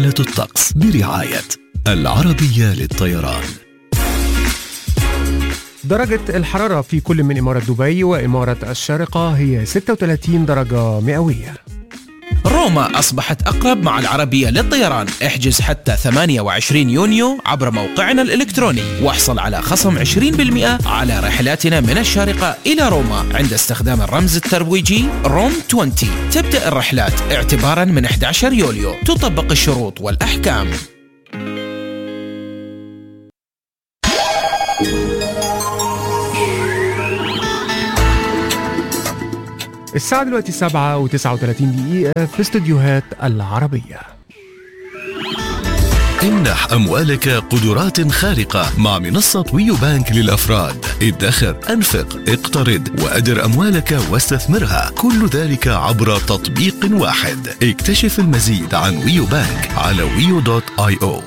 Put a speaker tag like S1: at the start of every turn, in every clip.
S1: حالة الطقس برعاية العربية للطيران
S2: درجة الحرارة في كل من إمارة دبي وإمارة الشارقة هي 36 درجة مئوية
S3: روما أصبحت أقرب مع العربية للطيران احجز حتى 28 يونيو عبر موقعنا الإلكتروني واحصل على خصم 20% على رحلاتنا من الشارقة إلى روما عند استخدام الرمز الترويجي روم 20 تبدأ الرحلات اعتبارا من 11 يوليو تطبق الشروط والأحكام
S2: الساعة دلوقتي 7 و39 دقيقة في استوديوهات العربية
S1: امنح أموالك قدرات خارقة مع منصة ويو بانك للأفراد ادخر أنفق اقترض وأدر أموالك واستثمرها كل ذلك عبر تطبيق واحد اكتشف المزيد عن ويو بانك على ويو دوت اي او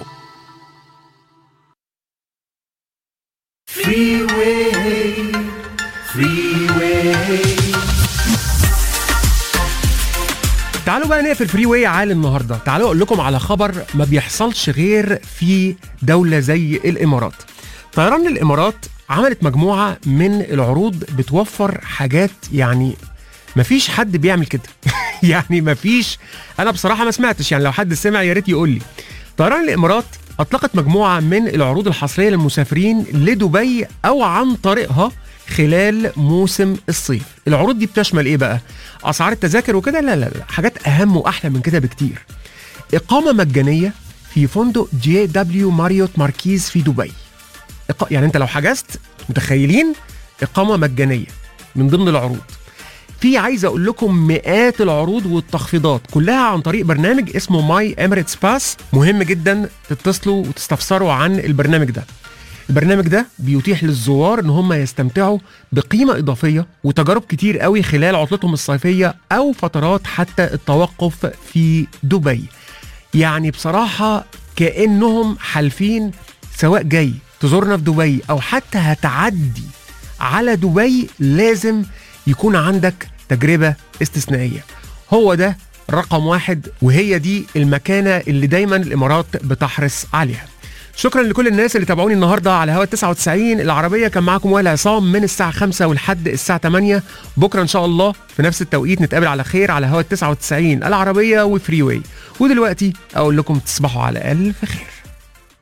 S2: تعالوا بقى نقفل فري واي عالي النهارده تعالوا اقول لكم على خبر ما بيحصلش غير في دوله زي الامارات طيران الامارات عملت مجموعه من العروض بتوفر حاجات يعني مفيش حد بيعمل كده يعني مفيش انا بصراحه ما سمعتش يعني لو حد سمع يا ريت يقول لي طيران الامارات اطلقت مجموعه من العروض الحصريه للمسافرين لدبي او عن طريقها خلال موسم الصيف العروض دي بتشمل ايه بقى اسعار التذاكر وكده لا لا لا حاجات اهم واحلى من كده بكتير اقامه مجانيه في فندق جي دبليو ماريوت ماركيز في دبي إق... يعني انت لو حجزت متخيلين اقامه مجانيه من ضمن العروض في عايز اقول لكم مئات العروض والتخفيضات كلها عن طريق برنامج اسمه ماي اميريتس باس مهم جدا تتصلوا وتستفسروا عن البرنامج ده البرنامج ده بيتيح للزوار ان هم يستمتعوا بقيمه اضافيه وتجارب كتير قوي خلال عطلتهم الصيفيه او فترات حتى التوقف في دبي يعني بصراحه كانهم حالفين سواء جاي تزورنا في دبي او حتى هتعدي على دبي لازم يكون عندك تجربه استثنائيه هو ده رقم واحد وهي دي المكانه اللي دايما الامارات بتحرص عليها شكرا لكل الناس اللي تابعوني النهارده على هوا 99 العربيه كان معاكم وائل عصام من الساعه 5 ولحد الساعه 8 بكره ان شاء الله في نفس التوقيت نتقابل على خير على هوا 99 العربيه وفري واي ودلوقتي اقول لكم تصبحوا على الف خير